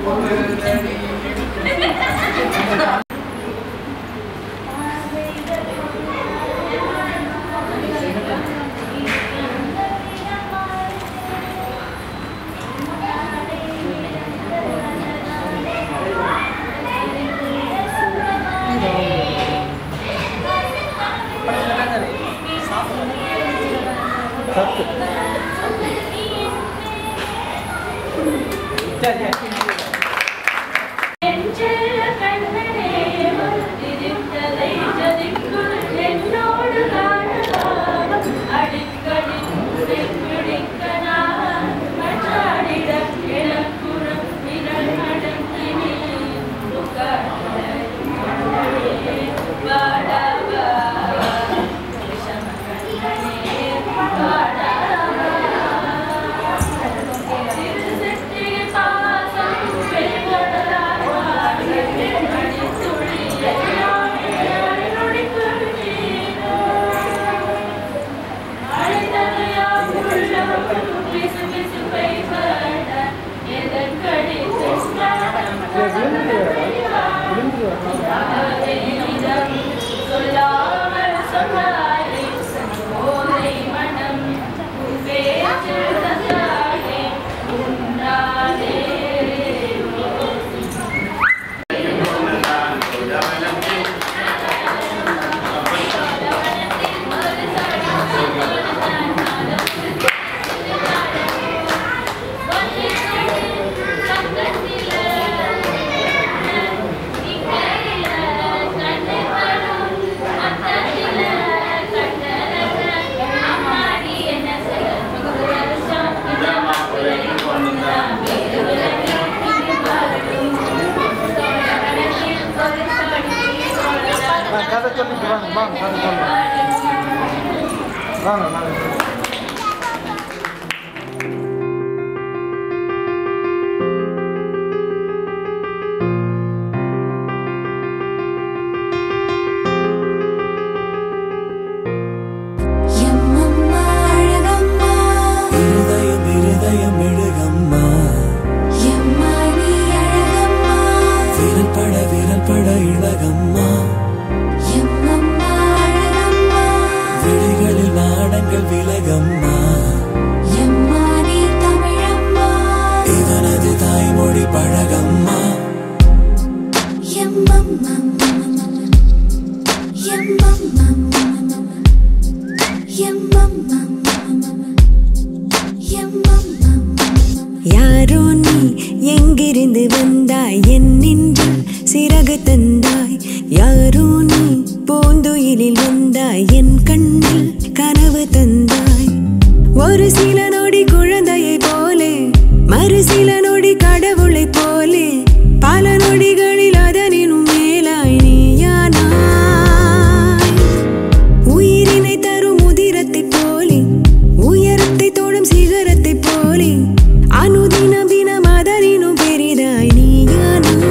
சொல்லாமல் சொன்னாலே போதை மனம் பேச்சு தந்தாலே உன்னாலே கதை சொல்லிட்டு வாங்க வாங்க கதை சொல்லுங்க வாங்க வாங்க எம்மம்மா அழகம்மா இருதயம் இருதயம் எழுகம்மா எம்மா நீ அழகம்மா விரல் பட விரல் பட இழகம்மா எம்மம்மா அழகம்மா விழிகளில் நாடங்கள் விலகம்மா எம்மா நீ தமிழம்மா இவனது தாய்மொழி பழகம்மா எம்மம்மா எம்மம்மா எம்மம்மா எம்மம்மா யாரோ நீ எங்கிருந்து வந்தாய் என் நெஞ்சில் சிறகு தந்தாய் யாரோ நீ பூந்துயிலில் வந்தாய் என் கண்ணில் கனவு தந்தாய் ஒரு சில நொடி குழந்தையை போலே மறு சில நொடி கடவுளை போலே பல நொடிகளில் அதனினும் மேலாய் நீயானாய் உயிரினை தரும் உதிரத்தைப் போலே உயரத்தை தொடும் சிகரத்தைப் போலே அனுதினம் தினம் அதனினும் பெரிதாய் நீயானாய்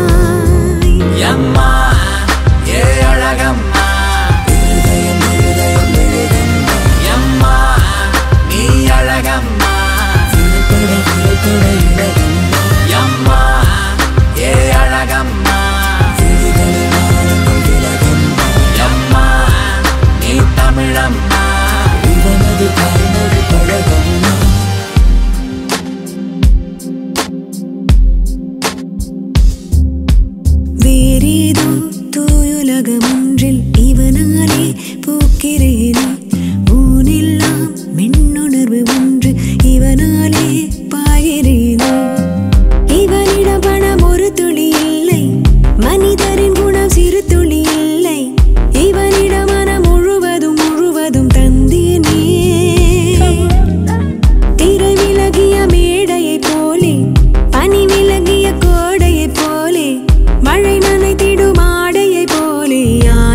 எம்மா ஏ அழகம்மா இருதயம் இருதயம் எழுகம்மா எம்மா நீ அழகம்மா விரல் பட விரல் பட இழகம்மா எம்மா ஏ அழகம்மா விழிகளில் நாடங்கள் விலகம்மா எம்மா நீ தமிழம்மா இவனது தாய்மொழி பழகம்மா வேறேதோ தூயுலகம் ஒன்றில் இவனாலே பூக்கிறேனே ஊனெல்லாம் மென்னுணர்வு ஒன்று இவனாலே பாயிறேனே இவனிடம் பணம் ஒரு துளி இல்லை மனிதரின் குணம் சிறு துளி இல்லை இவனிடம் மனம் முழுவதும் முழுவதும் தந்தேனே திரை விலகிய மேடையைப் போலே பனி விலகிய கோடையைப் போலே மழை நனைத்திடும் ஆடையைப் போலே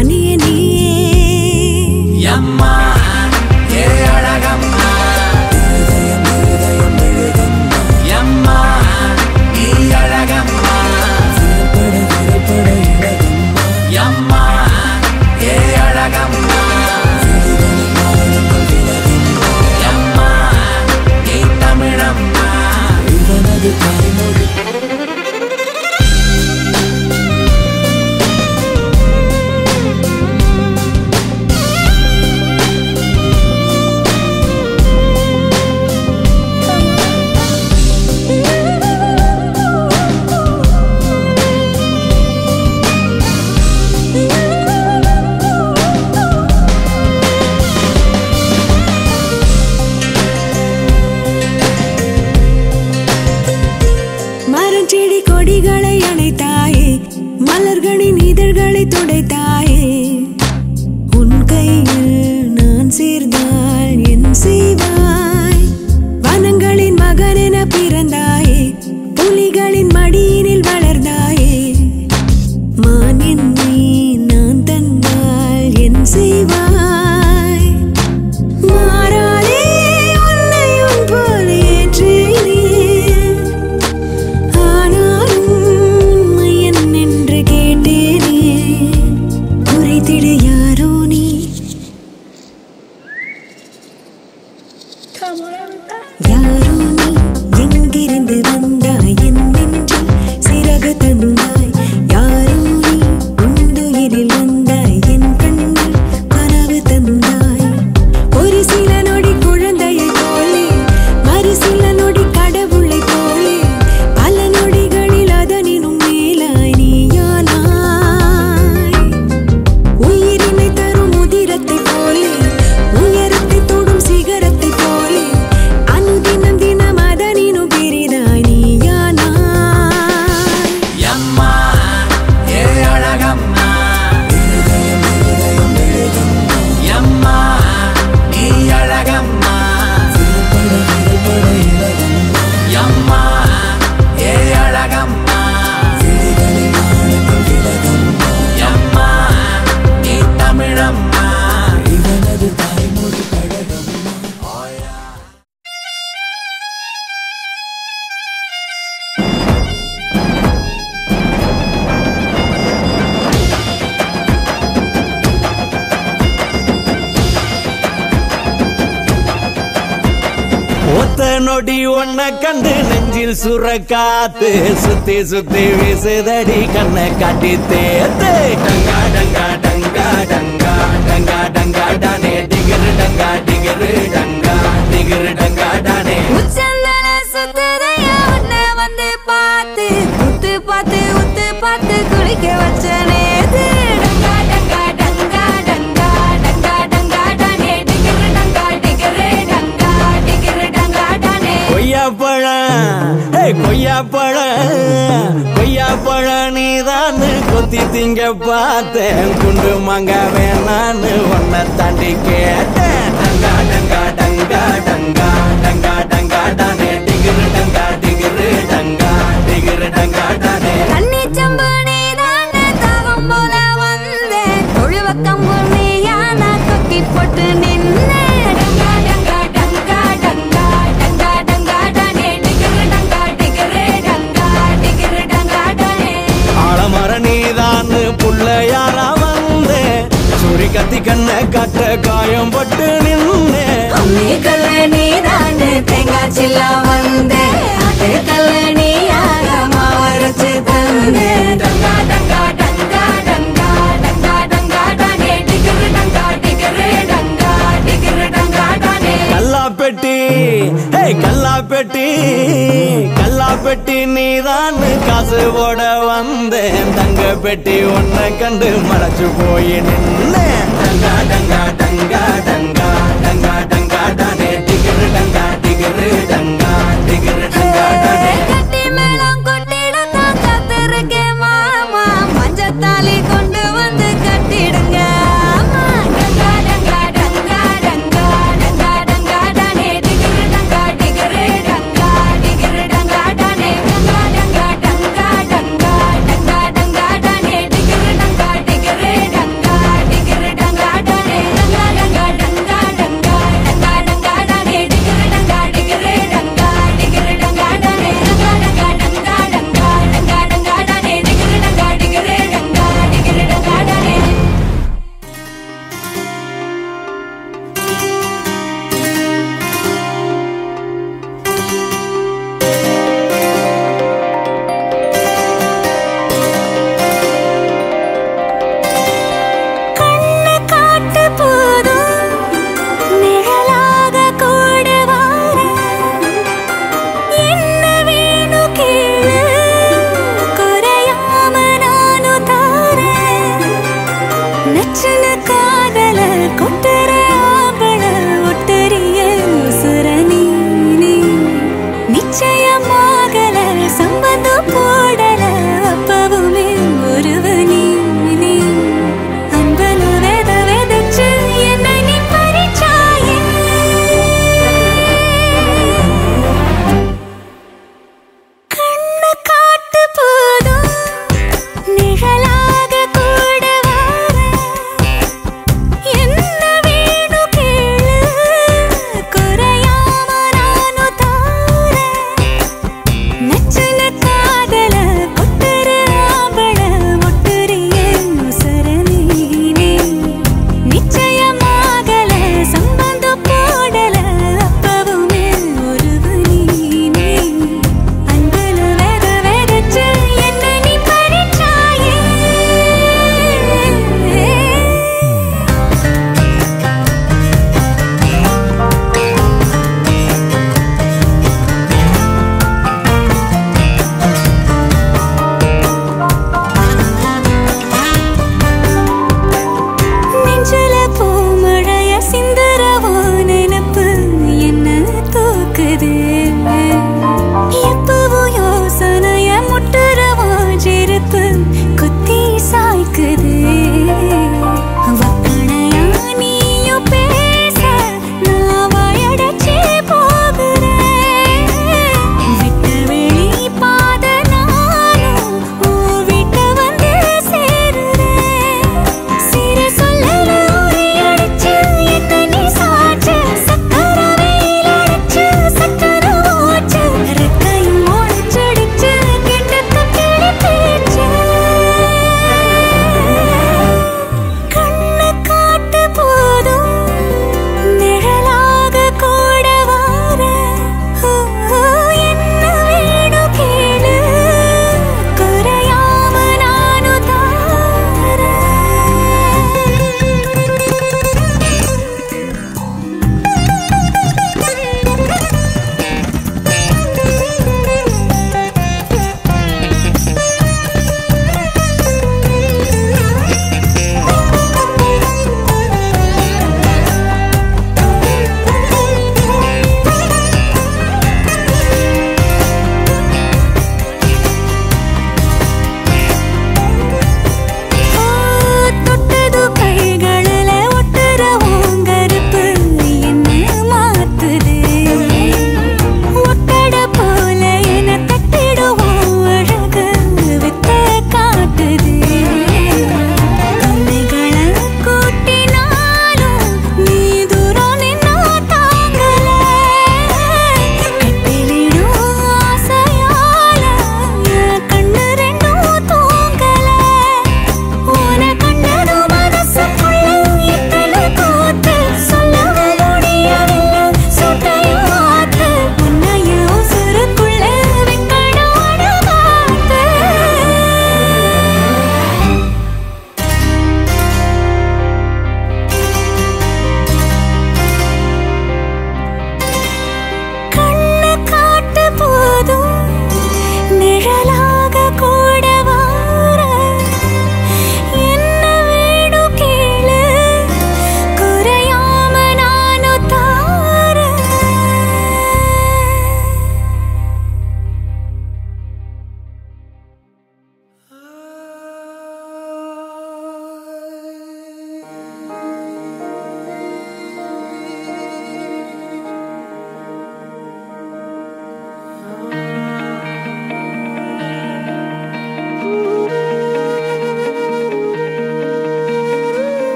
கொடிகளை அணைத்தாயே மலர்களின் இதழ்களை துடைத்தாயே உன் கையில் நான் சேர்ந்தால் என் செய்வாய் வனங்களின் மகனென பிறந்தாயே புலிகளின் மடியினில் வளர்ந்தாயே மான் என்னை நான் தந்தால் என் செய்வாய் மாறாதே உன்னை உன் போல ஏற்றேனே ஆனாலும் உண்மை என்னென்று கேட்டேனே குறைத்திட யாரோ நீ யாரோ நீ எங்கிருந்து வந்தாய் என் நெஞ்சில் சிறகு தந்தாய் யாரோ நீ உந்துயிரில் வந்தாய் என் கண்ணில் கனவு தந்தாய் ஒரு சில நொடி குழந்தையை போலே மறு சில நொடி கடவுளை போலே பல நொடிகளில் அதனினும் மேலாய் நீயானாய் உயிரினை தரும் உதிரத்தை போலே உயரத்தை தொடும் சிகரத்தை போலே அனுதினம் தினம் அதனினும் பெரிதாய் நீயானாய் எம்மா ஏ அழகம்மா எம்மா நீ அழகம்மா எம்மா ஏ அழகம்மா எம்மா நீ தமிழம்மா இவனது தாய்மொழி கழகம்மா ஒத்த நொடி ஒன்ன கண்டு நெஞ்சில் சுர காத்து சுத்தி சுத்தி வீசுதடி கண்ணை காட்டி தேத்து டங்கா டங்கா டங்கா டங்கா டங்கா டங்கா டானே டிகிரு டங்கா டிகிரு டங்கா டிகிரு டங்கா டானே உச்சந்தல சுத்தரையா உன்னை வந்து பார்த்து உத்து பார்த்து உத்து பார்த்து குளிக்க வச்ச நேத்து டங்கா டங்கா டங்கா டங்கா டங்கா டங்கா டானே டிகிரு டங்கா டிகிரு டங்கா டிகிரு டங்கா டானே கொய்யா பழம் ஏய் கொய்யா பழம் கொய்யா பழம் நீதான் கொத்தி திங்க பார்த்தேன் குண்டு மங்க வேணான்னு உன்னை தாண்டி கேட்டேன் டங்கா டங்கா டங்கா டங்கா டங்கா டங்கா டானே டிகிரு டங்கா டிகிரு டங்கா டிகிரு டங்கா டானே கண்ணி சம்பு நீதான் தாகம் போல வந்தேன் தொழுவ கம்பு நீயா நான் தொக்கி போட்டு நின்னேன் டங்கா டங்கா டங்கா டங்கா டங்கா டங்கா டானே டிகிரு டங்கா டிகிரு டங்கா டிகிரு டங்கா டானே ஆலமர நீதான் புள்ளையாரா வந்தேன் சூரி கத்தி கண்ணை காட்ட காயம் பட்டு நின்னேன் அம்மி கல்ல நீதான் தேங்காய் சில்லா வந்தேன் அது கல்ல நீயாக மாவரைச்சு தந்தேன் டங்கா டங்கா டங்கா டங்கா டங்கா டங்கா டானே டிகிரு டங்கா டிகிரு டங்கா டிகிரு டங்கா டானே கல்லா பெட்டி ஹே கல்லா பெட்டி கல்லா பெட்டி நீதான் காசு போட வந்தேன் தங்க பெட்டி உன்னை கண்டு மறைச்சு போய் நின்னேன் டங்கா டங்கா டங்கா டங்கா டங்கா டங்கா டானே டிகிரு டங்கா டிகிரு டங்கா டிகிரு டங்கா டானே